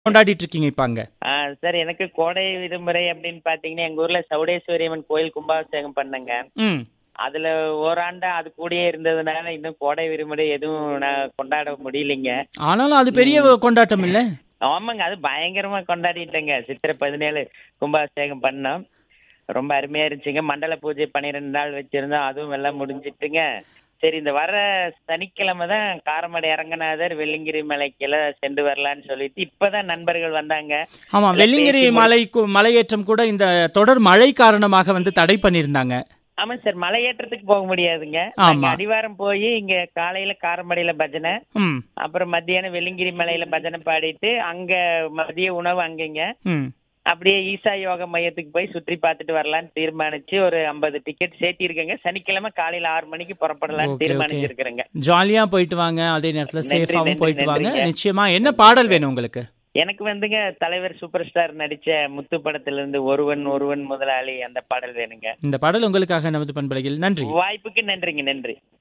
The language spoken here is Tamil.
கொண்டாடிட்டு இருக்கீங்க இப்ப அங்க ஆ சார் எனக்கு கோடை விடுமுறை அப்படின்னு பாத்தீங்கன்னா எங்க ஊர்ல சவுடேஸ்வரியம்மன் கோயில் கும்பாபிஷேகம் பண்ணங்க ம் அதுல ஓராண்டா அது கூடயே இருந்ததுனால இன்னும் கோடை விடுமுறை எதுவும் நான் கொண்டாட முடியலைங்க ஆனாலும் அது பெரிய கொண்டாட்டம் இல்ல ஆமாங்க அது பயங்கரமா கொண்டாடிட்டேங்க சித்திரை பதினேழு கும்பாபிஷேகம் பண்ணோம் ரொம்ப அருமையா இருந்துச்சுங்க மண்டல பூஜை பன்னிரெண்டு நாள் வச்சிருந்தோம் அதுவும் எல்லாம் முடிஞ்சிட்டுங்க சரி இந்த வர சனிக்கிழமை தான் காரமடை அரங்கநாதர் வெள்ளிங்கிரி மலைக்கெல்லாம் சென்று வரலான்னு சொல்லிட்டு இப்பதான் நண்பர்கள் வந்தாங்க ஆமா எல்லாம் வெள்ளிங்கிரி பேசி மலை மலையேற்றம் கூட இந்த தொடர் மழை காரணமாக வந்து தடை பண்ணியிருந்தாங்க ஆமா சார் மலையேற்றத்துக்கு போக முடியாதுங்க ஆமா. நாங்க அடிவாரம் போய் இங்க காலையில காரமடையில பஜனை ம் அப்புறம் மத்தியானம் வெள்ளிங்கிரி மலையில பஜனை பாடிட்டு அங்க மதிய உணவு அங்கங்க ம் அப்படியே ஈசா யோகா மையத்துக்கு போய் சுற்றி பார்த்துட்டு வரலாம்னு தீர்மானிச்சு ஒரு ஐம்பது டிக்கெட் சேர்த்திருக்கேங்க சனிக்கிழமை காலையில ஆறு மணிக்கு புறப்படலாம்னு ஓகே, தீர்மானிச்சிருக்கிறேங்க ஜாலியா போயிட்டு வாங்க அதே நேரத்துல நன்றி, சேஃபாவும் நன்றி, போயிட்டு வாங்க நன்றிங்க. நிச்சயமா என்ன பாடல் வேணும் உங்களுக்கு எனக்கு வந்துங்க தலைவர் சூப்பர் ஸ்டார் நடிச்ச முத்து படத்துல இருந்து ஒருவன் ஒருவன் முதலாளி அந்த பாடல் வேணுங்க இந்த பாடல் உங்களுக்காக நமது பண்பலையில் நன்றி வாய்ப்புக்கு நன்றிங்க நன்றி